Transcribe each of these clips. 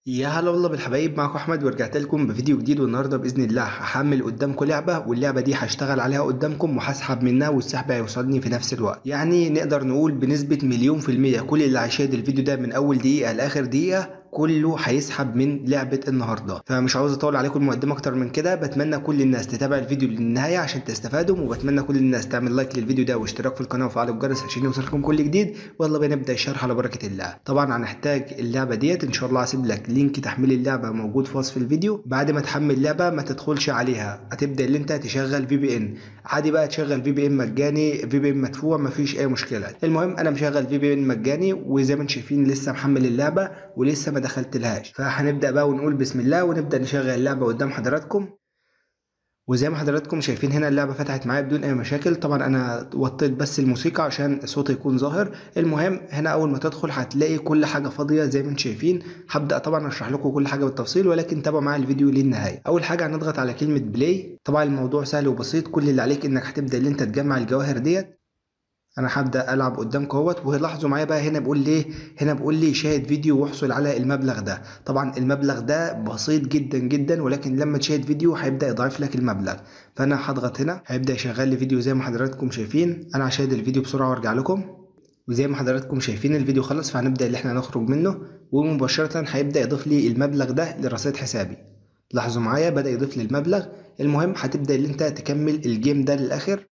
يا هلا والله بالحبايب معكم احمد ورجعت لكم بفيديو جديد والنهارده باذن الله هحمل قدامكم لعبه واللعبه دي هشتغل عليها قدامكم وهسحب منها والسحب هيوصلني في نفس الوقت يعني نقدر نقول بنسبه مليون في الميه كل اللي هيشاهد الفيديو ده من اول دقيقه لاخر دقيقه كله هيسحب من لعبه النهارده فمش عاوز اطول عليكم المقدمه اكتر من كده بتمنى كل الناس تتابع الفيديو للنهايه عشان تستفادوا وبتمنى كل الناس تعمل لايك للفيديو ده واشتراك في القناه وفعل الجرس عشان يوصلكم كل جديد والله بقى نبدا الشرح على بركه الله طبعا هنحتاج اللعبه ديت ان شاء الله هسيب لك لينك تحميل اللعبه موجود في وصف الفيديو بعد ما تحمل اللعبه ما تدخلش عليها هتبدا اللي انت تشغل في بي ان عادي بقى تشغل في بي ان مجاني في بي ان مدفوع مفيش اي مشكله المهم انا مشغل في بي ان مجاني وزي ما انتم شايفين لسه محمل اللعبه ولسه ما دخلتلهاش فهنبدا بقى ونقول بسم الله ونبدا نشغل اللعبه قدام حضراتكم وزي ما حضراتكم شايفين هنا اللعبة فتحت معايا بدون أي مشاكل طبعا أنا وطيت بس الموسيقى عشان الصوت يكون ظاهر المهم هنا أول ما تدخل هتلاقي كل حاجة فاضية زي ما انتم شايفين هبدأ طبعا أشرح لكم كل حاجة بالتفصيل ولكن تابعوا معايا الفيديو للنهاية أول حاجة هنضغط على كلمة بلاي طبعا الموضوع سهل وبسيط كل اللي عليك إنك هتبدأ اللي أنت تجمع الجواهر ديت انا هبدا العب قدامكم اهوت ولاحظوا معايا بقى هنا بيقول لي هنا بيقول لي شاهد فيديو واحصل على المبلغ ده طبعا المبلغ ده بسيط جدا جدا ولكن لما تشاهد فيديو هيبدا يضاعف لك المبلغ فانا هضغط هنا هيبدا يشغل لي فيديو زي ما حضراتكم شايفين انا هشاهد الفيديو بسرعه وارجع لكم وزي ما حضراتكم شايفين الفيديو خلص فهنبدا اللي احنا نخرج منه ومباشره هيبدا يضيف لي المبلغ ده لرصيد حسابي لاحظوا معايا بدا يضيف لي المبلغ المهم هتبدا اللي انت تكمل الجيم ده للاخر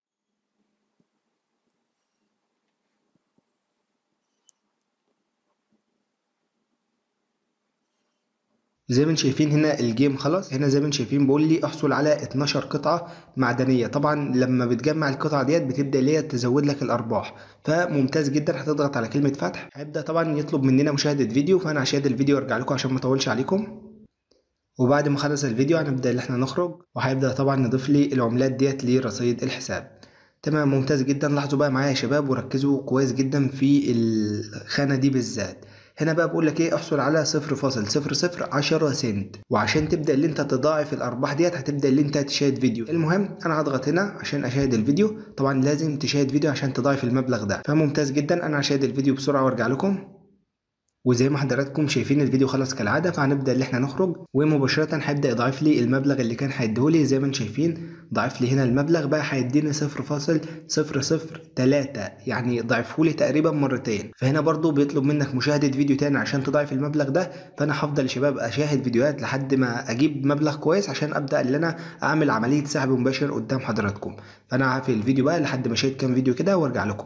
زي ما انتم شايفين هنا الجيم خلاص هنا زي ما انتم شايفين بيقول لي احصل على 12 قطعه معدنيه طبعا لما بتجمع القطعه ديت بتبدا اللي هي تزود لك الارباح فممتاز جدا هتضغط على كلمه فتح هيبدا طبعا يطلب مننا مشاهده فيديو فانا هشاهد الفيديو وارجع لكم عشان ما اطولش عليكم وبعد ما خلص الفيديو هنبدا اللي احنا نخرج وهيبدا طبعا نضيف لي العملات ديت لرصيد الحساب تمام ممتاز جدا لاحظوا بقى معايا يا شباب وركزوا كويس جدا في الخانه دي بالذات هنا بقى بقول لك ايه احصل على 0.0010 سنت وعشان تبدا اللي انت تضاعف الارباح ديت هتبدا اللي انت تشاهد فيديو المهم انا هضغط هنا عشان اشاهد الفيديو طبعا لازم تشاهد فيديو عشان تضاعف المبلغ ده فممتاز جدا انا هشاهد الفيديو بسرعه وارجع لكم وزي ما حضراتكم شايفين الفيديو خلص كالعاده فهنبدا اللي احنا نخرج ومباشره هيبدا يضاعف لي المبلغ اللي كان هيديهولي زي ما انتم شايفين ضاعف لي هنا المبلغ بقى هيديني 0.003 يعني ضعفه لي تقريبا مرتين فهنا برضو بيطلب منك مشاهده فيديو تاني عشان تضاعف المبلغ ده فانا هفضل يا شباب اشاهد فيديوهات لحد ما اجيب مبلغ كويس عشان ابدا ان انا اعمل عمليه سحب مباشر قدام حضراتكم فانا هقفل الفيديو بقى لحد ما اشاهد كام فيديو كده وارجع لكم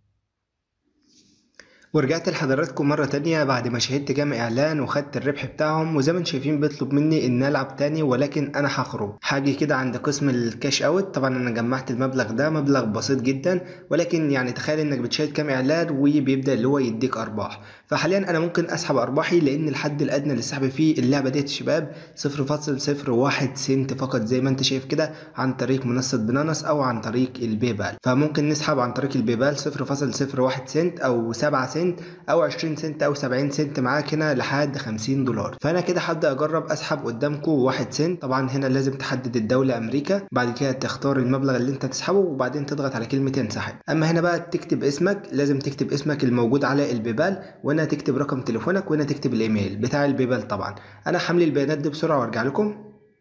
ورجعت لحضراتكم مرة تانية بعد ما شاهدت كام إعلان وخدت الربح بتاعهم وزي ما انتم شايفين بيطلب مني إن ألعب تاني ولكن أنا هخرج حاجة كده عند قسم الكاش أوت طبعا أنا جمعت المبلغ ده مبلغ بسيط جدا ولكن يعني تخيل إنك بتشاهد كام إعلان وبيبدأ اللي هو يديك أرباح فحاليا أنا ممكن أسحب أرباحي لأن الحد الأدنى للسحب في اللعبة ديت يا شباب 0.01 سنت فقط زي ما أنت شايف كده عن طريق منصة بنانس أو عن طريق البيبال فممكن نسحب عن طريق البيبال 0.01 سنت أو 7 سنت سنت او 20 سنت او 70 سنت معاك هنا لحد 50 دولار فانا كده هبدا اجرب اسحب قدامكم 1 سنت طبعا هنا لازم تحدد الدوله امريكا بعد كده تختار المبلغ اللي انت تسحبه وبعدين تضغط على كلمه انسحب اما هنا بقى تكتب اسمك لازم تكتب اسمك الموجود على البيبال وهنا تكتب رقم تليفونك وهنا تكتب الايميل بتاع البيبال طبعا انا حمل البيانات دي بسرعه وارجع لكم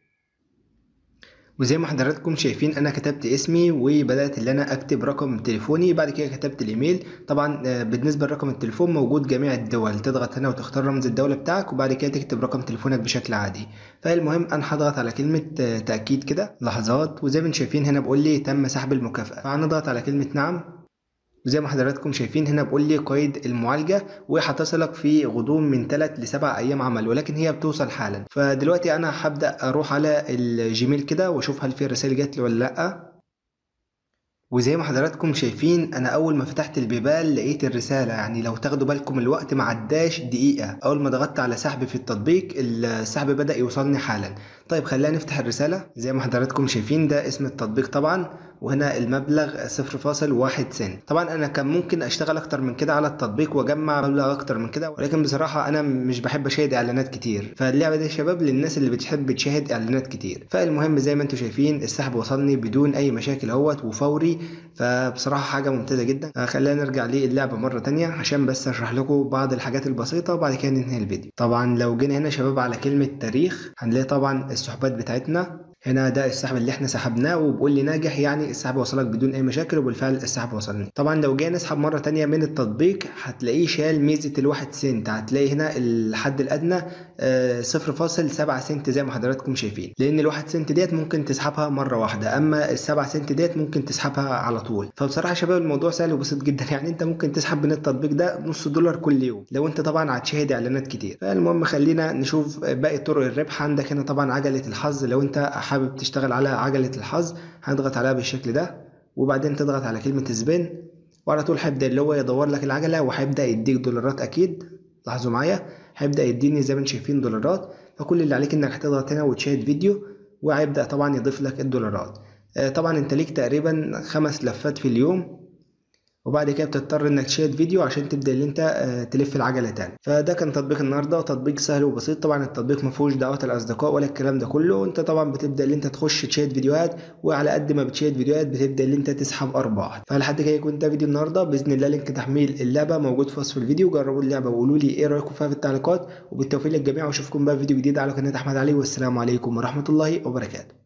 وزي ما حضراتكم شايفين انا كتبت اسمي وبدات ان انا اكتب رقم تليفوني بعد كده كتبت الايميل طبعا بالنسبه لرقم التليفون موجود جميع الدول تضغط هنا وتختار رمز الدوله بتاعك وبعد كده تكتب رقم تليفونك بشكل عادي فالمهم انا هضغط على كلمه تاكيد كده لحظات وزي ما انتم شايفين هنا بقول لي تم سحب المكافاه فهنضغط على كلمه نعم وزي ما حضراتكم شايفين هنا بقول لي قيد المعالجة وهتصلك في غضون من 3 ل 7 أيام عمل ولكن هي بتوصل حالا فدلوقتي أنا هبدأ أروح على الجيميل كده وأشوف هل في رسائل جات لي ولا لأ وزي ما حضراتكم شايفين انا اول ما فتحت البيبال لقيت الرساله يعني لو تاخدوا بالكم الوقت ما عداش دقيقه اول ما ضغطت على سحب في التطبيق السحب بدا يوصلني حالا طيب خلينا نفتح الرسالة زي ما حضراتكم شايفين ده اسم التطبيق طبعا وهنا المبلغ 0.1 سنت طبعا انا كان ممكن اشتغل اكتر من كده على التطبيق واجمع مبلغ اكتر من كده ولكن بصراحة انا مش بحب اشاهد اعلانات كتير فاللعبة دي يا شباب للناس اللي بتحب تشاهد اعلانات كتير فالمهم زي ما انتم شايفين السحب وصلني بدون اي مشاكل اهوت وفوري فبصراحة حاجة ممتازة جدا خلينا نرجع للعبة مرة تانية عشان بس اشرح لكم بعض الحاجات البسيطة وبعد كده ننهي الفيديو طبعا لو جينا هنا يا شباب على كلمة تاريخ هنلاقي طبعا السحوبات بتاعتنا هنا ده السحب اللي احنا سحبناه وبيقول لي ناجح يعني السحب وصلك بدون اي مشاكل وبالفعل السحب وصلني طبعا لو جينا نسحب مره تانية من التطبيق هتلاقيه شال ميزه الواحد سنت هتلاقي هنا الحد الادنى صفر فاصل سبعة سنت زي ما حضراتكم شايفين لان الواحد سنت ديت ممكن تسحبها مره واحده اما السبعة سنت ديت ممكن تسحبها على طول فبصراحه يا شباب الموضوع سهل وبسيط جدا يعني انت ممكن تسحب من التطبيق ده نص دولار كل يوم لو انت طبعا هتشاهد اعلانات كتير فالمهم خلينا نشوف باقي طرق الربح عندك هنا طبعا عجله الحظ لو انت حابب تشتغل على عجلة الحظ هنضغط عليها بالشكل ده وبعدين تضغط على كلمة سبين وعلى طول هيبدأ اللي هو يدور لك العجلة وهيبدأ يديك دولارات أكيد لاحظوا معايا هيبدأ يديني زي ما انتم شايفين دولارات فكل اللي عليك انك هتضغط هنا وتشاهد فيديو وهيبدأ طبعا يضيف لك الدولارات طبعا انت ليك تقريبا خمس لفات في اليوم وبعد كده بتضطر انك تشاهد فيديو عشان تبدا ان انت تلف العجله تاني فده كان تطبيق النهارده تطبيق سهل وبسيط طبعا التطبيق ما فيهوش دعوات الاصدقاء ولا الكلام ده كله انت طبعا بتبدا ان انت تخش تشاهد فيديوهات وعلى قد ما بتشاهد فيديوهات بتبدا ان انت تسحب ارباح فلحد كده يكون ده فيديو النهارده باذن الله لينك تحميل اللعبه موجود في وصف الفيديو جربوا اللعبه وقولوا لي ايه رايكم فيها في التعليقات وبالتوفيق للجميع واشوفكم بقى في فيديو جديد على قناه احمد علي والسلام عليكم ورحمه الله وبركاته